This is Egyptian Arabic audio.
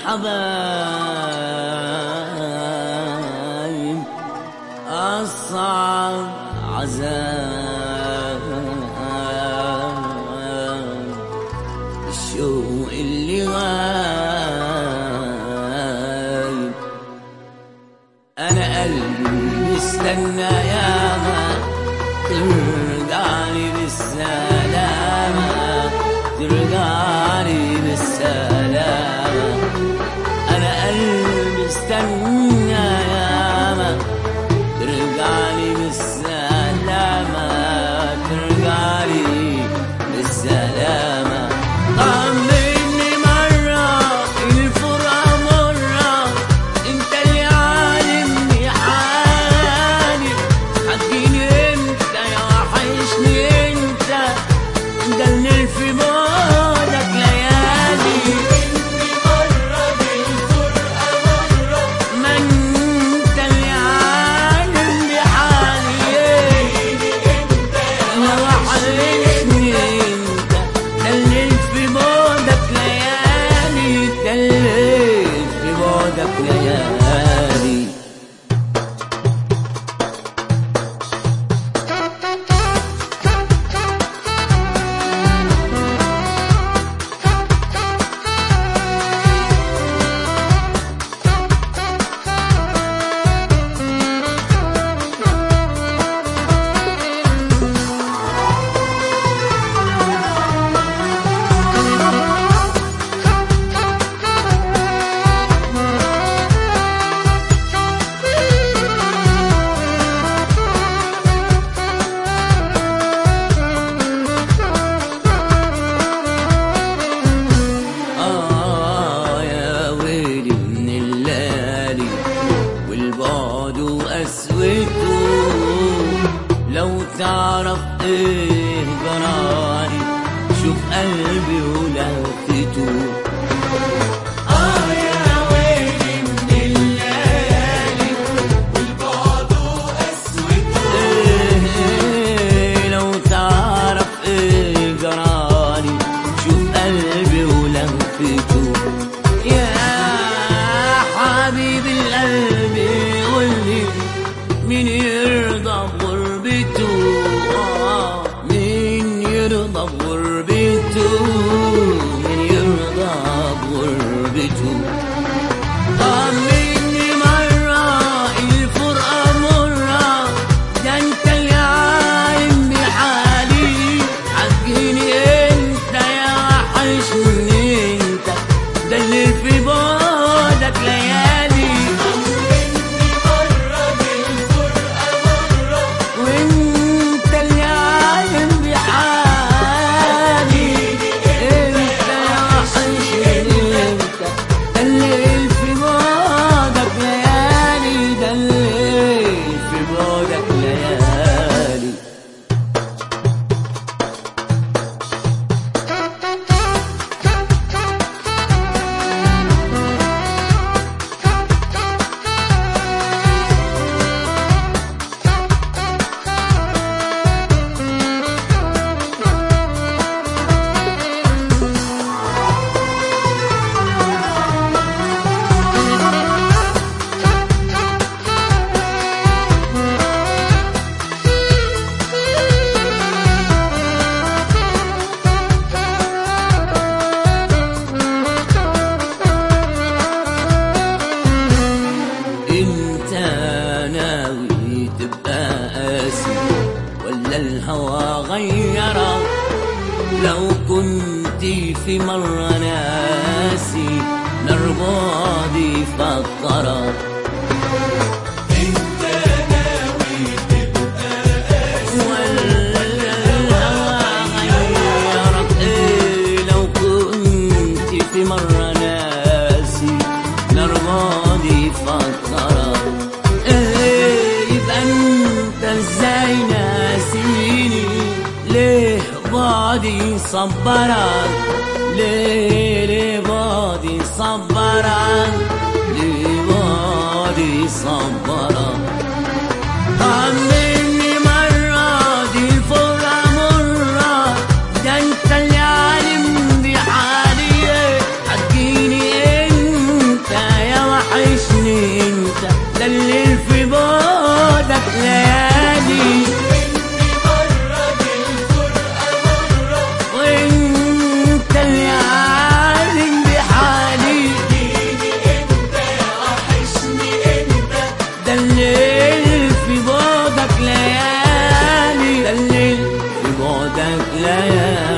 الحبايب أصعب عذاب الشوق اللي غايب أنا قلبي استنى ياما ترجعني بالسلامة ترجعني بالسلامة أنا قلبي استنى ياما ترجعني بالسلامة ترجعني بالسلامة طمني مرة الفرقة مرة انت اللي عالمني حالي هتجيني امتى يا وحشني انت مدلل في بعدك ليالي ما انت اللي عالم بحالي انا وحشني انت دلل في بعدك ليالي دلل في بعدك ليالي آه يا ويلي من الليالي والبعد وقسوته لو تعرف ايه جرالي شوف قلبي ولهفته آه يا ويلي من الليالي والبعد وقسوته إيه لو تعرف ايه جرالي شوف قلبي ولهفته يا حبيب القلب قولي مين يرضى بغربته آه مين يرضى بغربته مين يرضى بغربته طمني مرة الفرقة مرة ده انت اللي عايم بحالي عجيني انت يا وحشني انت ده اللي في بعدك ليالي وانت اللي عايم بحالي انت يا وحشني انت ده اللي في بعدك ليالي ده اللي في بعدك ليالي انت ناوي تبقى قاسي ولا الهوى غيرك لو كنت في مرة ناسي نار بعدي فكرك ولا الهوى غيرك إيه لو كنت في مرة ناسي نار بعدي فكرك إيه يبقى انت ازاي ناسيني ليه بعدي صبرك ليه ليه بعدي صبرك ليه بعدي صبرك طمني مرة دي الفرقة مرة ده انت اللي عالم بحالي هتجيني الحياة